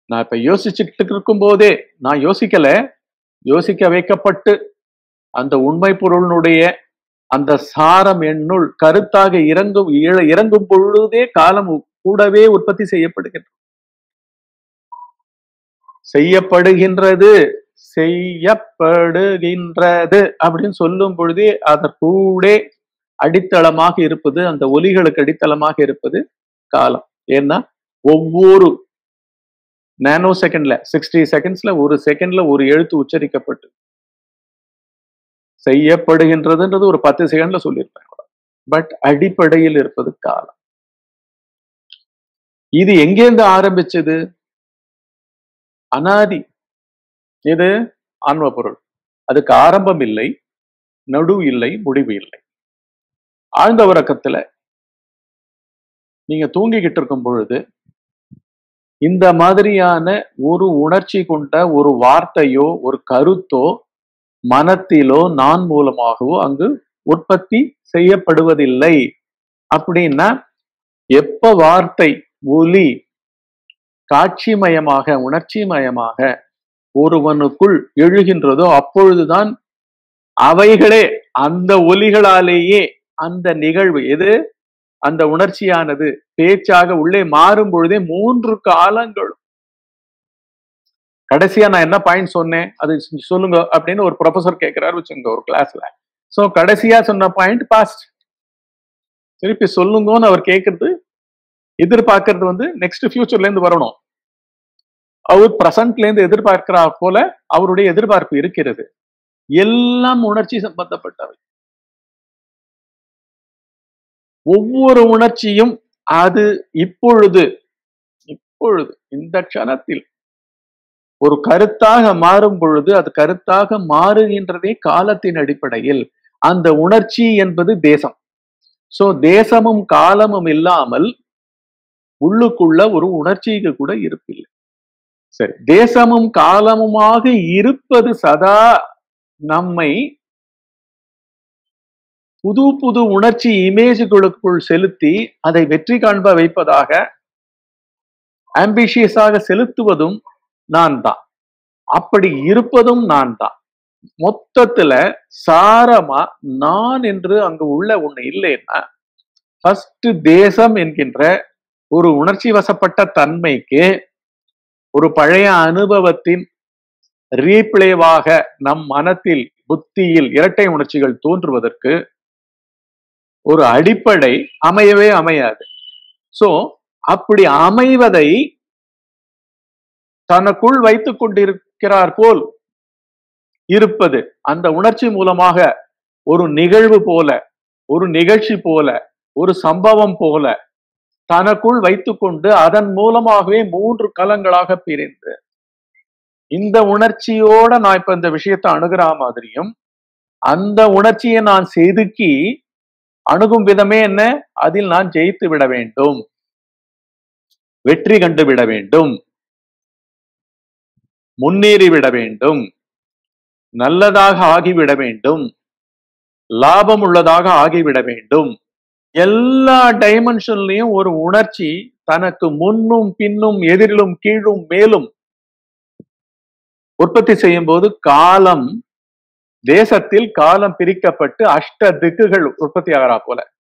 நான் இப்ப யோசிச்சுட்டு இருக்கும் போதே நான் யோசிக்கல யோசிக்க வைக்கப்பட்டு அந்த உண்மை பொருளினுடைய அந்த சாரம் என்னுள் கருத்தாக இறங்கும் இழ- இறங்கும் பொழுதே காலம் கூடவே உற்பத்தி செய்யப்படுகின்றது செய்யப்படுகின்றது செய்யப்படுகின்றது அப்படின்னு சொல்லும் பொழுதே அதற்கூட அடித்தளமாக இருப்பது அந்த ஒலிகளுக்கு அடித்தளமாக இருப்பது காலம் ஏன்னா ஒவ்வொரு நானோ செகண்ட்ல சிக்ஸ்டி செகண்ட்ஸ்ல ஒரு செகண்ட்ல ஒரு எழுத்து உச்சரிக்கப்பட்டு செய்யப்படுகின்றதுன்றது ஒரு பத்து செகண்ட்ல சொல்லியிருப்பேன் பட் அடிப்படையில் இருப்பது காலம் இது எங்கேருந்து ஆரம்பிச்சது அனாதி இது ஆன்ம பொருள் அதுக்கு ஆரம்பம் இல்லை நடு இல்லை முடிவு இல்லை ஆழ்ந்த உறக்கத்துல நீங்க தூங்கிக்கிட்டு இருக்கும் பொழுது இந்த மாதிரியான ஒரு உணர்ச்சி கொண்ட ஒரு வார்த்தையோ ஒரு கருத்தோ மனத்திலோ நான் மூலமாகவோ அங்கு உற்பத்தி செய்யப்படுவதில்லை அப்படின்னா எப்ப வார்த்தை ஒலி காட்சிமயமாக உணர்ச்சிமயமாக ஒருவனுக்குள் எழுகின்றதோ அப்பொழுதுதான் அவைகளே அந்த ஒலிகளாலேயே அந்த நிகழ்வு எது அந்த உணர்ச்சியானது பேச்சாக உள்ளே மாறும் பொழுதே மூன்று காலங்களும் கடைசியா நான் என்ன பாயிண்ட் சொன்னேன் அது சொல்லுங்க அப்படின்னு ஒரு ப்ரொஃபசர் கேட்கிறாரு வச்சுங்க ஒரு கிளாஸ்ல சோ கடைசியா சொன்ன பாயிண்ட் பாஸ்ட் திருப்பி சொல்லுங்கன்னு அவர் கேட்கறது எதிர்பார்க்கறது வந்து நெக்ஸ்ட் ஃபியூச்சர்ல இருந்து வரணும் அவர் பிரசன்ட்ல இருந்து எதிர்பார்க்கிறா போல அவருடைய எதிர்பார்ப்பு இருக்கிறது எல்லாம் உணர்ச்சி சம்பந்தப்பட்டவை ஒவ்வொரு உணர்ச்சியும் அது இப்பொழுது இப்பொழுது இந்த க்ஷணத்தில் ஒரு கருத்தாக மாறும் பொழுது அது கருத்தாக மாறுகின்றதே காலத்தின் அடிப்படையில் அந்த உணர்ச்சி என்பது தேசம் சோ தேசமும் காலமும் இல்லாமல் உள்ளுக்குள்ள ஒரு உணர்ச்சிக்கு கூட இருப்பில்லை சரி தேசமும் காலமுமாக இருப்பது சதா நம்மை புது புது உணர்ச்சி இமேஜுகளுக்குள் செலுத்தி அதை வெற்றி காண்ப வைப்பதாக ஆம்பிஷியஸாக செலுத்துவதும் நான் தான் அப்படி இருப்பதும் நான் தான் மொத்தத்துல சாரமா நான் என்று அங்கு உள்ள ஒண்ணு இல்லைன்னா ஃபர்ஸ்ட் தேசம் என்கின்ற ஒரு உணர்ச்சி வசப்பட்ட தன்மைக்கு ஒரு பழைய அனுபவத்தின் ரீப்ளேவாக நம் மனத்தில் புத்தியில் இரட்டை உணர்ச்சிகள் தோன்றுவதற்கு ஒரு அடிப்படை அமையவே அமையாது சோ அப்படி அமைவதை தனக்குள் வைத்துக் கொண்டிருக்கிறார் போல் இருப்பது அந்த உணர்ச்சி மூலமாக ஒரு நிகழ்வு போல ஒரு நிகழ்ச்சி போல ஒரு சம்பவம் போல தனக்குள் வைத்துக்கொண்டு அதன் மூலமாகவே மூன்று கலங்களாக பிரிந்து இந்த உணர்ச்சியோட நான் இப்ப இந்த விஷயத்தை அணுகிற மாதிரியும் அந்த உணர்ச்சியை நான் செதுக்கி அணுகும் விதமே என்ன அதில் நான் ஜெயித்து விட வேண்டும் வெற்றி கண்டு விட வேண்டும் முன்னேறி விட வேண்டும் நல்லதாக ஆகிவிட வேண்டும் லாபம் உள்ளதாக ஆகிவிட வேண்டும் எல்லா டைமென்ஷன்லயும் ஒரு உணர்ச்சி தனக்கு முன்னும் பின்னும் எதிரிலும் கீழும் மேலும் உற்பத்தி செய்யும் போது காலம் தேசத்தில் காலம் பிரிக்கப்பட்டு அஷ்ட திக்குகள் உற்பத்தி ஆகிறா போல